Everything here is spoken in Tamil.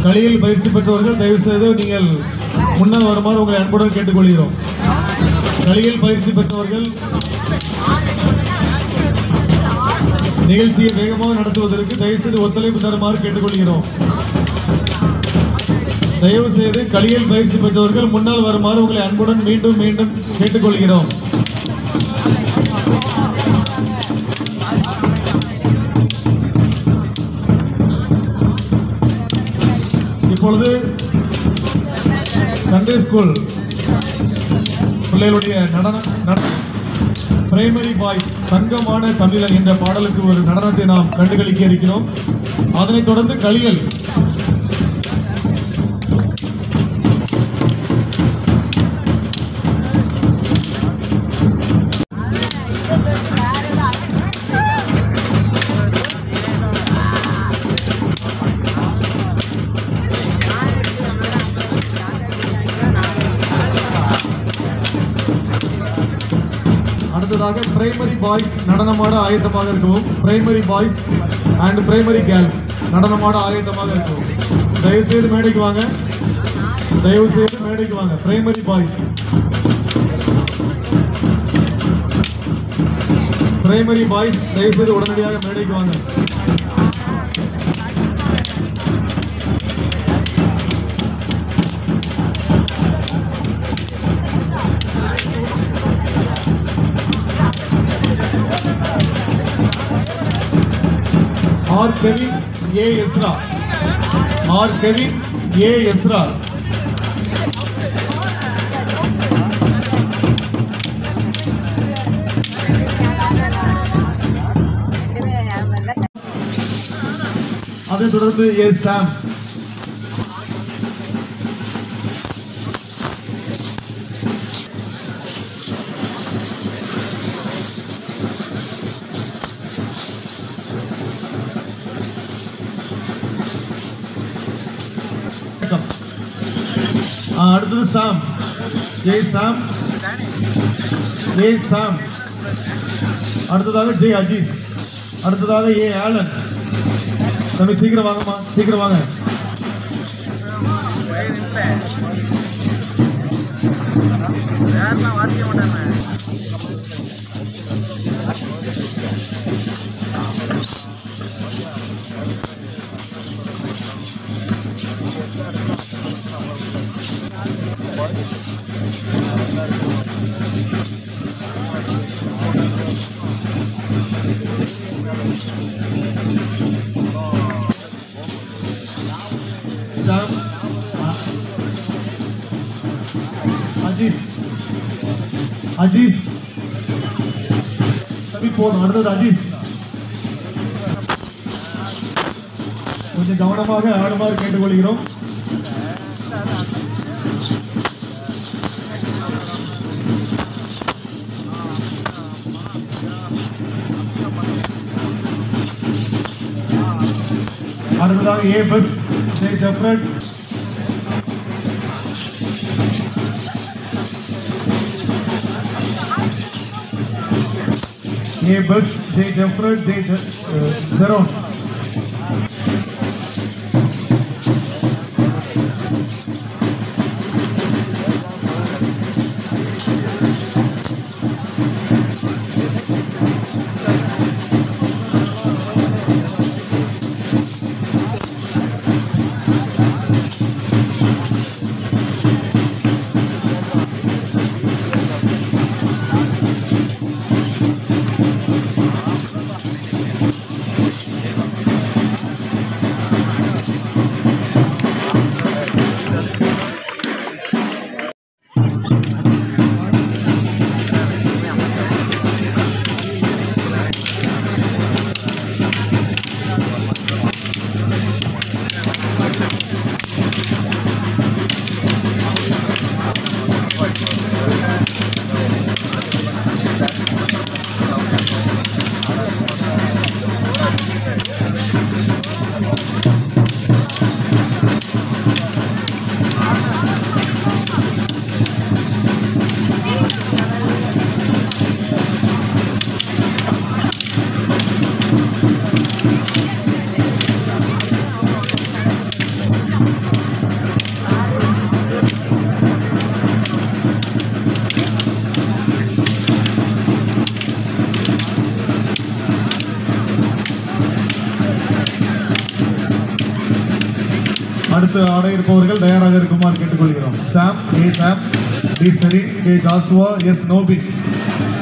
களியில் பயிற்சி பெற்றவர்கள் தயவு செய்து நீங்கள் முன்னால் வருமாறு உங்களை அன்புடன் கேட்டுக்கொள்கிறோம் களியில் பயிற்சி பெற்றவர்கள் நிகழ்ச்சியை வேகமாக நடத்துவதற்கு தயவு செய்து ஒத்துழைப்பு தருமாறு கேட்டுக்கொள்கிறோம் தயவு செய்து களியல் பயிற்சி பெற்றவர்கள் முன்னால் வருமாறு உங்களை அன்புடன் மீண்டும் மீண்டும் கேட்டுக்கொள்கிறோம் இப்பொழுது சண்டே ஸ்கூல் பிள்ளைகளுடைய நடன நட- பிரைமரி பாய் தங்கமான தமிழன் என்ற பாடலுக்கு ஒரு நடனத்தை நாம் கண்டுகளிக்க இருக்கிறோம் அதனைத் தொடர்ந்து களியல் அடுத்ததாக பிரைமரி பாய்ஸ் நடனமாட ஆயத்தமாக இருக்கவும் primary boys and primary girls நடனமாட ஆயத்தமாக இருக்கவும் தயவு செய்து மேடைக்கு வாங்க தயவு செய்து மேடைக்கு வாங்க பிரைமரி பாய்ஸ் பிரைமரி பாய்ஸ் தயவு செய்து உடனடியாக மேடைக்கு வாங்க R Kevin A Ezra R Kevin A Ezra அதைத் தொடர்ந்து ஏ சாம் ஆ, அடுத்தது சாம் ஜெய் சாம் ஜெய் சாம் அடுத்ததாக ஜெய் அஜீஸ் அடுத்ததாக ஏ ஆலன் தம்பி சீக்கிரம் வாங்கம்மா சீக்கிரம் வாங்க சாம் அஜீஸ் அஜீஸ் தம்பி போதும் அடுத்தது அஜீஸ் கொஞ்சம் கவனமாக ஆடுமாறு கேட்டுக்கொள்கிறோம் அடுத்ததாக ஏ பெஸ்ட் ஜெய் ஜப்ரட் ஏ பெஸ்ட் ஜெய் ஜப்ரட் ஜெய் ஜெரோன் ஆட இருப்பவர்கள் தயாராக இருக்குமாறு கேட்டுக்கொள்கிறோம் Sam A Sam D Sterin K Joshua S நோபி